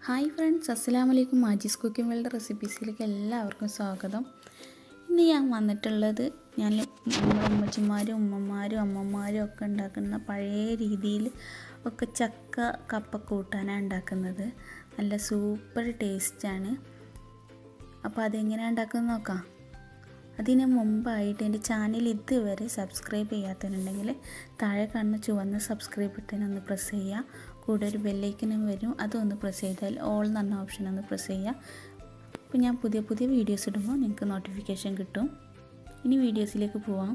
hi friends അസ്സലാമു അലൈക്കും മാജിസ് cooking world റെസിപ്പീസിലേക്ക് എല്ലാവർക്കും സ്വാഗതം ഇന്ന് ഞാൻ വന്നിട്ടുള്ളത് ഞാൻ നമ്മുടെ ഉമ്മച്ചിമാരും ഉമ്മമാരും അമ്മമാരും ഒക്കെ ഉണ്ടാക്കുന്ന പഴയ രീതിയിൽ ഒക്കെ ചക്ക കപ്പ കൂട്ടാനാണ് ഉണ്ടാക്കുന്നത് നല്ല സൂപ്പർ ടേസ്റ്റാണ് അപ്പോൾ അതെങ്ങനെയാണ് ഉണ്ടാക്കുന്നത് നോക്കാം അതിന് മുമ്പായിട്ട് എൻ്റെ ചാനൽ ഇതുവരെ സബ്സ്ക്രൈബ് ചെയ്യാത്തവരുണ്ടെങ്കിൽ താഴെ കാണുന്ന ചുവന്ന സബ്സ്ക്രൈബ് ബട്ടൺ ഒന്ന് പ്രസ് ചെയ്യുക കൂടെ ഒരു ബെല്ലൈക്കനും വരും അതൊന്ന് പ്രസ് ചെയ്താൽ ഓൾ എന്ന് പറഞ്ഞ ഓപ്ഷൻ ഒന്ന് പ്രസ് ചെയ്യുക അപ്പോൾ ഞാൻ പുതിയ പുതിയ വീഡിയോസ് ഇടുമ്പോൾ നിങ്ങൾക്ക് നോട്ടിഫിക്കേഷൻ കിട്ടും ഇനി വീഡിയോസിലേക്ക് പോവാം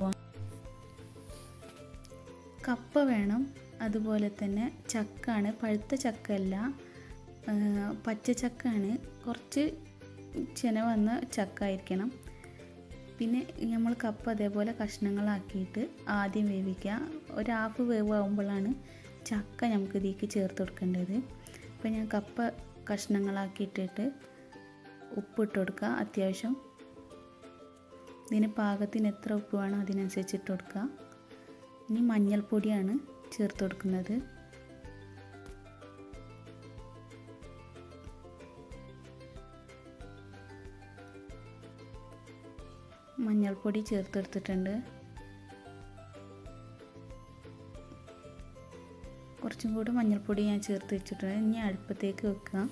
കപ്പ വേണം അതുപോലെ തന്നെ ചക്കാണ് പഴുത്ത ചക്കയല്ല പച്ച ചക്കാണ് കുറച്ച് ചെന വന്ന ചക്ക ആയിരിക്കണം പിന്നെ നമ്മൾ കപ്പ് അതേപോലെ കഷ്ണങ്ങളാക്കിയിട്ട് ആദ്യം വേവിക്കുക ഒരു ഹാഫ് വേവ് ആകുമ്പോഴാണ് ചക്ക നമുക്ക് ഇതിലേക്ക് ചേർത്ത് കൊടുക്കേണ്ടത് അപ്പോൾ ഞാൻ കപ്പ കഷ്ണങ്ങളാക്കിയിട്ടിട്ട് ഉപ്പിട്ട് കൊടുക്കുക അത്യാവശ്യം ഇതിന് പാകത്തിന് എത്ര ഉപ്പ് വേണം അതിനനുസരിച്ച് ഇട്ട് കൊടുക്കുക ഇനി മഞ്ഞൾപ്പൊടിയാണ് ചേർത്ത് കൊടുക്കുന്നത് മഞ്ഞൾപ്പൊടി ചേർത്തെടുത്തിട്ടുണ്ട് കുറച്ചും കൂടി മഞ്ഞൾപ്പൊടി ഞാൻ ചേർത്ത് വെച്ചിട്ടുണ്ട് ഇനി അടുപ്പത്തേക്ക് വെക്കുക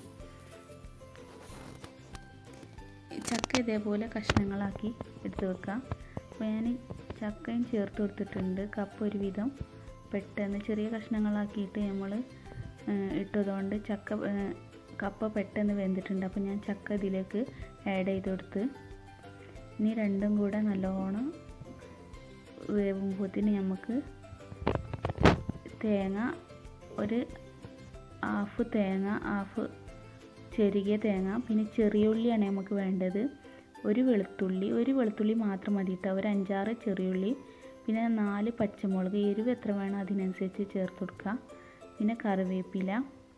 ചക്ക ഇതേപോലെ കഷ്ണങ്ങളാക്കി എടുത്ത് വെക്കുക അപ്പോൾ ഞാൻ ചക്കയും ചേർത്ത് കൊടുത്തിട്ടുണ്ട് കപ്പ് ഒരുവിധം പെട്ടെന്ന് ചെറിയ കഷ്ണങ്ങളാക്കിയിട്ട് നമ്മൾ ഇട്ടതുകൊണ്ട് ചക്ക കപ്പ പെട്ടെന്ന് വെന്തിട്ടുണ്ട് അപ്പോൾ ഞാൻ ചക്ക ഇതിലേക്ക് ആഡ് ചെയ്ത് കൊടുത്ത് ഇനി രണ്ടും കൂടെ നല്ലോണം വേവുമ്പോഴത്തിന് നമുക്ക് തേങ്ങ ഒരു ഹാഫ് തേങ്ങ ഹാഫ് ചെറിയ തേങ്ങ പിന്നെ ചെറിയ ഉള്ളിയാണ് നമുക്ക് വേണ്ടത് ഒരു വെളുത്തുള്ളി ഒരു വെളുത്തുള്ളി മാത്രം മതി കേട്ടോ ഒരു അഞ്ചാറ് ചെറിയുള്ളി പിന്നെ നാല് പച്ചമുളക് എരിവ് എത്ര വേണം അതിനനുസരിച്ച് ചേർത്ത് കൊടുക്കുക പിന്നെ കറിവേപ്പില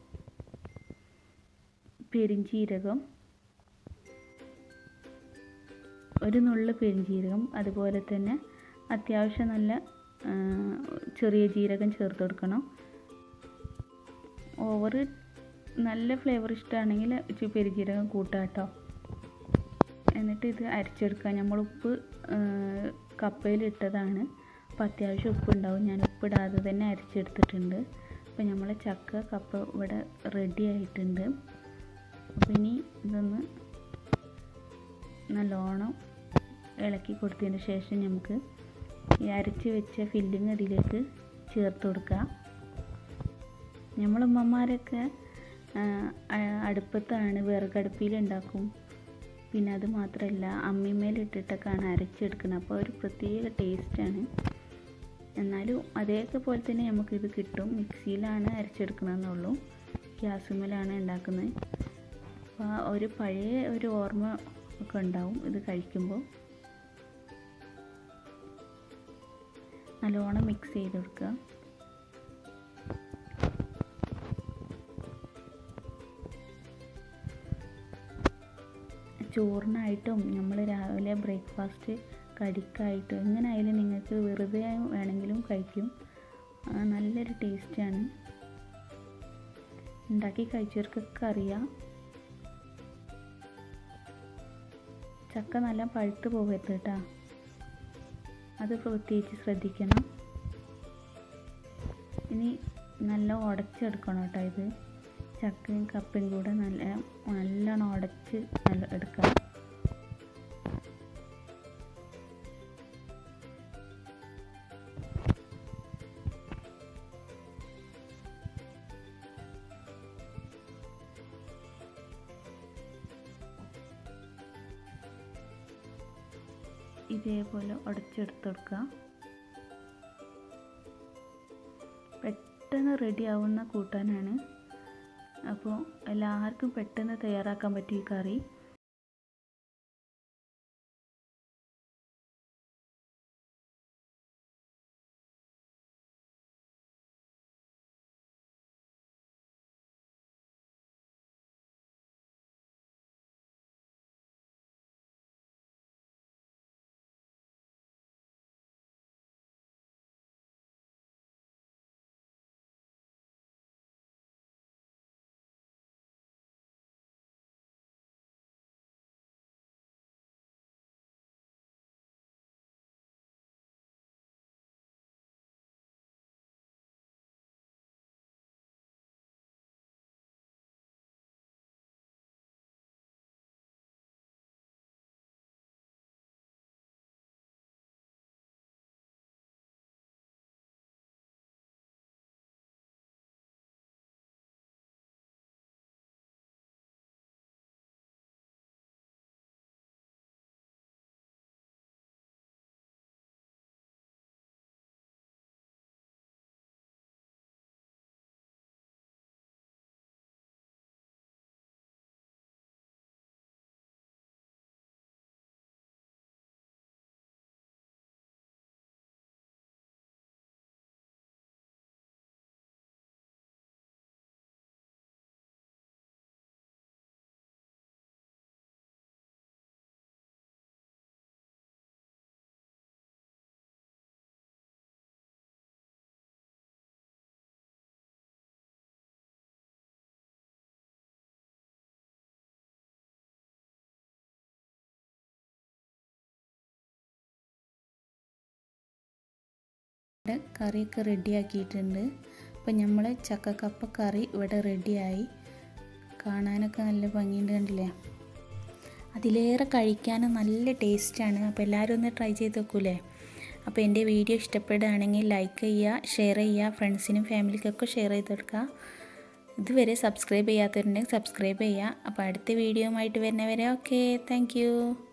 പെരിഞ്ചീരകം ഒരു നുള്ളു പെരിഞ്ജീരകം അതുപോലെ തന്നെ അത്യാവശ്യം നല്ല ചെറിയ ജീരകം ചേർത്ത് കൊടുക്കണം ഓവർ നല്ല ഫ്ലേവർ ഇഷ്ടമാണെങ്കിൽ ഇച്ചിരി പെരിഞ്ജീരകം കൂട്ടാം കേട്ടോ എന്നിട്ട് ഇത് അരച്ചെടുക്കുക നമ്മൾ ഉപ്പ് കപ്പയിൽ ഇട്ടതാണ് അപ്പോൾ അത്യാവശ്യം ഉപ്പ് ഉണ്ടാവും ഞാൻ ഉപ്പിടാതെ തന്നെ അരച്ചെടുത്തിട്ടുണ്ട് അപ്പോൾ നമ്മൾ ചക്ക കപ്പ ഇവിടെ റെഡി ആയിട്ടുണ്ട് അപ്പോൾ ഇനി ഇതൊന്ന് നല്ലോണം ഇളക്കി കൊടുത്തതിന് ശേഷം നമുക്ക് ഈ അരച്ച് വെച്ച ഫില്ലിങ് അതിലേക്ക് ചേർത്ത് കൊടുക്കുക നമ്മളുമ്മമാരൊക്കെ അടുപ്പത്താണ് വിറകടുപ്പിൽ ഉണ്ടാക്കും പിന്നെ അത് മാത്രമല്ല അമ്മിമേലിട്ടിട്ടൊക്കെയാണ് അരച്ചെടുക്കുന്നത് അപ്പോൾ ഒരു പ്രത്യേക ടേസ്റ്റാണ് എന്നാലും അതേക്കെ പോലെ തന്നെ നമുക്കിത് കിട്ടും മിക്സിയിലാണ് അരച്ചെടുക്കണമെന്നുള്ളൂ ഗ്യാസുമേലാണ് ഉണ്ടാക്കുന്നത് അപ്പോൾ ഒരു പഴയ ഒരു ഓർമ്മ ഒക്കെ ഉണ്ടാവും ഇത് കഴിക്കുമ്പോൾ നല്ലോണം മിക്സ് ചെയ്ത് കൊടുക്കുക ചോറിനായിട്ടും നമ്മൾ രാവിലെ ബ്രേക്ക്ഫാസ്റ്റ് കടിക്കായിട്ടും എങ്ങനെ ആയാലും നിങ്ങൾക്ക് വെറുതെ വേണമെങ്കിലും കഴിക്കും നല്ലൊരു ടേസ്റ്റാണ് ഉണ്ടാക്കി കഴിച്ചവർക്കൊക്കെ അറിയാം ചക്ക നല്ല പഴുത്ത് പോകരുത് കേട്ടോ അത് പ്രത്യേകിച്ച് ശ്രദ്ധിക്കണം ഇനി നല്ല ഉടച്ചെടുക്കണം കേട്ടോ ഇത് ചക്കയും കപ്പയും കൂടെ നല്ല നല്ലോണം ഉടച്ച് നല്ല എടുക്കണം ഇതേപോലെ ഉടച്ചെടുത്ത് കൊടുക്കുക പെട്ടെന്ന് റെഡി ആവുന്ന കൂട്ടാനാണ് അപ്പോൾ എല്ലാവർക്കും പെട്ടെന്ന് തയ്യാറാക്കാൻ പറ്റും ഈ കറി ഇവിടെ കറിയൊക്കെ റെഡിയാക്കിയിട്ടുണ്ട് അപ്പം നമ്മൾ ചക്കക്കപ്പ കറി ഇവിടെ റെഡിയായി കാണാനൊക്കെ നല്ല ഭംഗിയുണ്ട് കണ്ടില്ലേ അതിലേറെ കഴിക്കാനും നല്ല ടേസ്റ്റാണ് അപ്പോൾ എല്ലാവരും ഒന്ന് ട്രൈ ചെയ്ത് നോക്കൂലേ അപ്പോൾ എൻ്റെ വീഡിയോ ഇഷ്ടപ്പെടുകയാണെങ്കിൽ ലൈക്ക് ചെയ്യുക ഷെയർ ചെയ്യുക ഫ്രണ്ട്സിനും ഫാമിലിക്കൊക്കെ ഷെയർ ചെയ്ത് കൊടുക്കുക ഇതുവരെ സബ്സ്ക്രൈബ് ചെയ്യാത്തവരുണ്ടെങ്കിൽ സബ്സ്ക്രൈബ് ചെയ്യുക അപ്പോൾ അടുത്ത വീഡിയോയുമായിട്ട് വരുന്നവരെ ഓക്കെ താങ്ക്